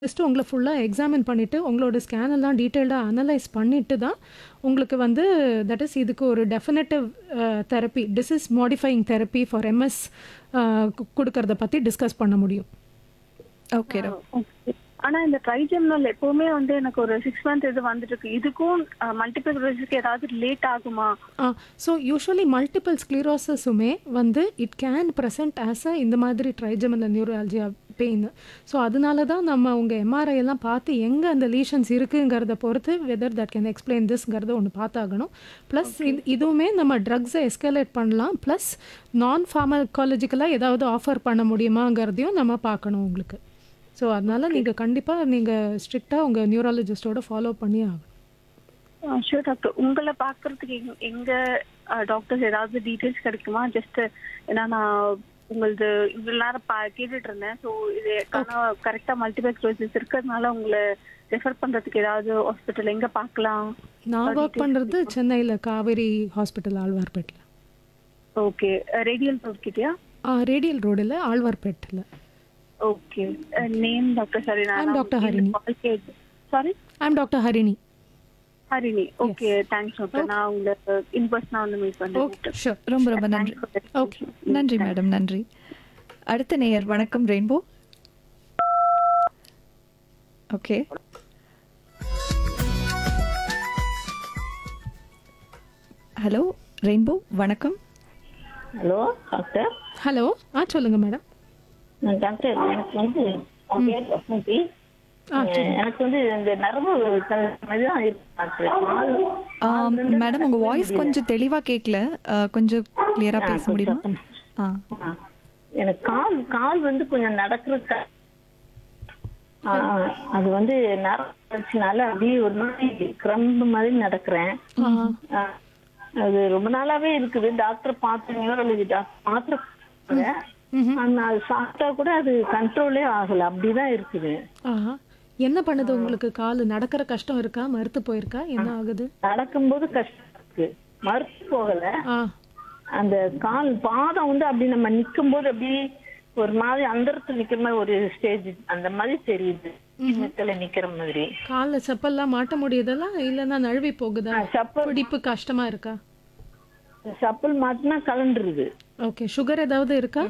Just உங்கள ஃபுல்லாக examine பண்ணிவிட்டு உங்களோட ஸ்கேன் எல்லாம் டீட்டெயில்டாக அனலைஸ் பண்ணிட்டு தான் உங்களுக்கு வந்து தட் இஸ் இதுக்கு ஒரு definitive therapy disease modifying therapy for MS கொடுக்கறத பற்றி டிஸ்கஸ் பண்ண முடியும் ஓகே Okay. ஆனா இந்த ட்ரைஜெம்னல் எப்பவுமே வந்து எனக்கு ஒரு சிக்ஸ் மந்த் இது வந்துட்டு இருக்கு இதுக்கும் மல்டிபிள் ஸ்க்ளரோசிஸ்க்கு ஏதாவது லேட் ஆகுமா ஸோ யூஸ்வலி மல்டிபிள் ஸ்க்ளீரோசஸுமே வந்து it can present as a இந்த மாதிரி ட்ரைஜமல் நியூராலஜியா பெயின் ஸோ அதனால தான் நம்ம உங்கள் எம்ஆர்ஐ எல்லாம் பார்த்து எங்கே அந்த லீஷன்ஸ் இருக்குங்கிறத பொறுத்து வெதர் தட் கேன் எக்ஸ்பிளைன் திஸ்ங்கிறத ஒன்று பார்த்தாகணும் ப்ளஸ் இது இதுவுமே நம்ம ட்ரக்ஸை எஸ்கலேட் பண்ணலாம் ப்ளஸ் நான் ஃபார்மகாலஜிக்கலாக ஏதாவது ஆஃபர் பண்ண முடியுமாங்கிறதையும் நம்ம பார்க்கணும் உங்களுக்கு ஸோ அதனால நீங்கள் கண்டிப்பாக நீங்கள் ஸ்ட்ரிக்டாக உங்கள் நியூராலஜிஸ்டோட ஃபாலோ பண்ணி ஆகணும் ஷூர் டாக்டர் உங்களை பார்க்கறதுக்கு எங்க- எங்க டாக்டர்ஸ் ஏதாவது டீடைல்ஸ் கிடைக்குமா ஜஸ்ட் ஏன்னா நான் உங்களது இவ்வளவு நேரம் பா கேட்டுட்டு இருந்தேன் ஸோ இது கரெக்டா மல்டிபிள் ஸ்க்ளரோசிஸ் இருக்கிறதுனால உங்களை ரெஃபர் பண்றதுக்கு ஏதாவது ஹாஸ்பிட்டல் எங்க பார்க்கலாம் நான் ஒர்க் பண்ணுறது சென்னையில் காவேரி ஹாஸ்பிட்டல் ஆழ்வார்பேட்டில் ஓகே ரேடியல் கிட்டயா ரேடியல் ரோடில் ஆழ்வார்பேட்டில் ஓகே நேம் டாக்டர் சரி I'm Dr. Harini. Sorry I'm doctor Harini Harini okay thanks doctor நான் உங்களை இன் பர்சனா வந்து மீட் பண்றேன் ஓகே ஷூர் ரொம்ப ரொம்ப நன்றி ஓகே நன்றி மேடம் நன்றி அடுத்த நேயர் வணக்கம் ரெயின்போ ஓகே ஹலோ ரெயின்போ வணக்கம் ஹலோ டாக்டர் ஹலோ ஆ சொல்லுங்கள் மேடம் நான் டாக்டர் எனக்கு வந்து உன் பேர் வசந்தி ஆ அஹ் எனக்கு வந்து இந்த நரம்பு மாதிரி தான் இருக்கு டாக்டர் மேடம் உங்க வாய்ஸ் கொஞ்சம் தெளிவா கேட்கல அஹ், கொஞ்சம் கிளியரா பேச முடியுமா ஆ ஆ. எனக்கு கால் கால் வந்து கொஞ்சம் நடக்கிறது அது வந்து நரம்புனால அப்படியே ஒரு மாதிரி கிரம்பு மாதிரி நடக்கிறேன் ஆ. அது ரொம்ப நாளாவே இருக்குது டாக்டர் பார்த்து நியூரலஜி டாக்டர் மாத்திரை போடுறேன். ஆனா அது சாப்பிட்டா கூட அது கண்ட்ரோலே ஆகல அப்படிதான் இருக்குது ஆஹா என்ன பண்ணுது உங்களுக்கு கால் நடக்கிற கஷ்டம் இருக்கா மறுத்து போயிருக்கா என்ன ஆகுது நடக்கும்போது கஷ்டம் இருக்கு மறுத்து போகல ஆ அந்த கால் பாதம் வந்து அப்படி நம்ம நிக்கும் போது அப்படி ஒரு மாதிரி அந்தரத்துல நிக்கிற மாதிரி ஒரு ஸ்டேஜ் அந்த மாதிரி தெரியுது நிக்கல நிக்கிற மாதிரி காலில் செப்பல்லாம் மாட்ட முடியுதா இல்லைன்னா நழுவி போகுதா சப்பல் பிடிப்பு கஷ்டமா இருக்கா சப்பல் மாட்டினா கலண்டுருது ஓகே சுகர் ஏதாவது இருக்கா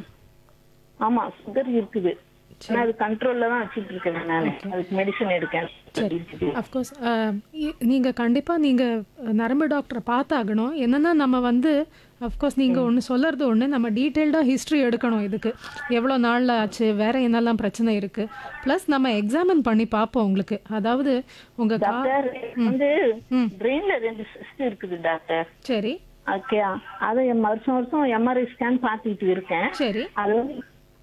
ஆமா சுகர் இருக்குது ஆனா அது கண்ட்ரோல்ல தான் வச்சுட்டு இருக்கேன் நான் அதுக்கு மெடிசன் எடுக்கேன் அஃப்கோர்ஸ் நீங்கள் கண்டிப்பாக நீங்கள் நரம்பு டாக்டரை பார்த்தாகணும் என்னென்னா நம்ம வந்து அஃப்கோர்ஸ் நீங்கள் ஒன்று சொல்கிறது ஒன்று நம்ம டீட்டெயில்டாக ஹிஸ்ட்ரி எடுக்கணும் இதுக்கு எவ்வளோ நாளில் ஆச்சு வேறு என்னெல்லாம் பிரச்சனை இருக்குது ப்ளஸ் நம்ம எக்ஸாமின் பண்ணி பார்ப்போம் உங்களுக்கு அதாவது உங்கள் கா டாக்டர் வந்து பிரெயின்ல ரெண்டு சிஸ்ட் இருக்குது டாக்டர் சரி ஓகே அதை வருஷம் வருஷம் எம்ஆர்ஐ ஸ்கேன் பார்த்துக்கிட்டு இருக்கேன் சரி அது வந்து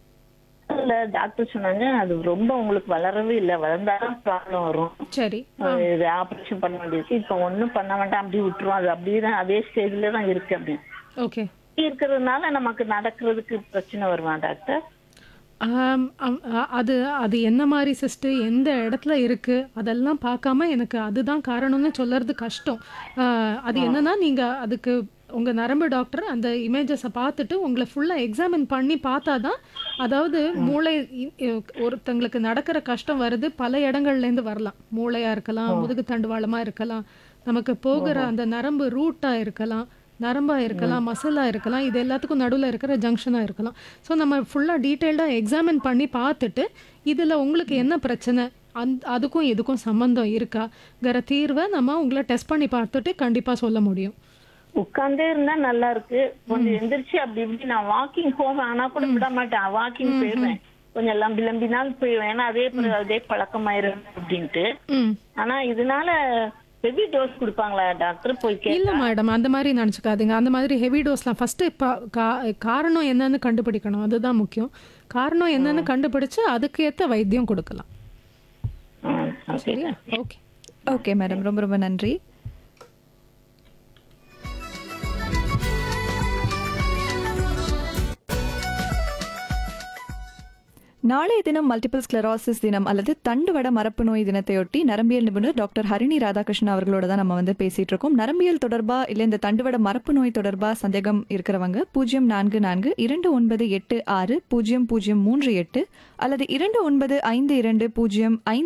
இல்ல டாக்டர் சொன்னாங்க அது ரொம்ப உங்களுக்கு வளரவே இல்ல வளர்ந்தாலும் ப்ராப்ளம் வரும் சரி அஹ் இது ஆபரேஷன் பண்ண வேண்டியிருக்கு இப்ப ஒண்ணும் பண்ண வேண்டாம் அப்படி விட்டுரும் அது அப்படியே தான் அதே ஸ்டேஜ்ல தான் இருக்கு அப்படின்னு ஓகே இப்படி இருக்கிறதுனால நமக்கு நடக்கிறதுக்கு பிரச்சனை வருமா டாக்டர் ஆம், அம், அ- அது அது என்ன மாதிரி சிஸ்ட்டு எந்த இடத்துல இருக்குது அதெல்லாம் பார்க்காம எனக்கு அதுதான் காரணம்னு சொல்லறது கஷ்டம் ஆ, அது என்னன்னா நீங்கள் அதுக்கு உங்கள் நரம்பு டாக்டர் அந்த இமேஜஸை பார்த்துட்டு உங்களை ஃபுல்லாக எக்ஸாமின் பண்ணி பார்த்தா தான் அதாவது மூளை இ- இ- ஒருத்தங்களுக்கு நடக்கிற கஷ்டம் வருது பல இடங்கள்லேருந்து வரலாம் மூளையாக இருக்கலாம் முதுகு தண்டுவாளமாக இருக்கலாம் நமக்கு போகிற அந்த நரம்பு ரூட்டாக இருக்கலாம் நரம்பாக இருக்கலாம் மசிலாக இருக்கலாம் இது எல்லாத்துக்கும் நடுவில் இருக்கிற ஜங்ஷனாக இருக்கலாம் ஸோ நம்ம ஃபுல்லாக டீட்டெயில்டாக எக்ஸாமின் பண்ணி பார்த்துட்டு இதில் உங்களுக்கு என்ன பிரச்சனை அந் அதுக்கும் இதுக்கும் சம்மந்தம் இருக்காங்கிற தீர்வை நம்ம உங்களை டெஸ்ட் பண்ணி பார்த்துட்டு கண்டிப்பாக சொல்ல முடியும் உட்கார்ந்தே இருந்தா நல்லா இருக்கு கொஞ்சம் எந்திரிச்சு அப்படி இப்படி நான் வாக்கிங் போவேன் ஆனா கூட விட மாட்டேன் வாக்கிங் போயிருவேன் கொஞ்சம் லம்பி லம்பினால் போயிருவேன் ஏன்னா அதே ப- அதே பழக்கமாயிரும் அப்படின்ட்டு ம் ஆனா இதனால ஹெவி டோஸ் கொடுப்பாங்களா டாக்டர் போய் கே இல்லை மேடம் அந்த மாதிரி நினச்சிக்காதீங்க அந்த மாதிரி ஹெவி டோஸ்லாம் ஃபஸ்ட்டு இப்போ கா காரணம் என்னன்னு கண்டுபிடிக்கணும் அதுதான் முக்கியம் காரணம் என்னன்னு கண்டுபிடிச்சு அதுக்கு ஏற்ற வைத்தியம் கொடுக்கலாம் ஓகே சரியா ஓகே ஓகே மேடம் ரொம்ப ரொம்ப நன்றி நாளைய தினம் மல்டிபிள் ஸ்க்ளராசிஸ் தினம் அல்லது தண்டுவட மரப்பு நோய் தினத்தையொட்டி நரம்பியல் நிபுணர் டாக்டர் ஹரிணி ராதாகிருஷ்ணன் அவர்களோட தான் நம்ம வந்து பேசிட்டு இருக்கோம் நரம்பியல் தொடர்பா இல்ல இந்த தண்டுவட மரப்பு நோய் தொடர்பா சந்தேகம் இருக்கிறவங்க பூஜ்ஜியம் நான்கு நான்கு இரண்டு ஒன்பது எட்டு ஆறு பூஜ்ஜியம் பூஜ்ஜியம் மூன்று எட்டு அல்லது இரண்டு ஒன்பது ஐந்து இரண்டு பூஜ்ஜியம் ஐந்து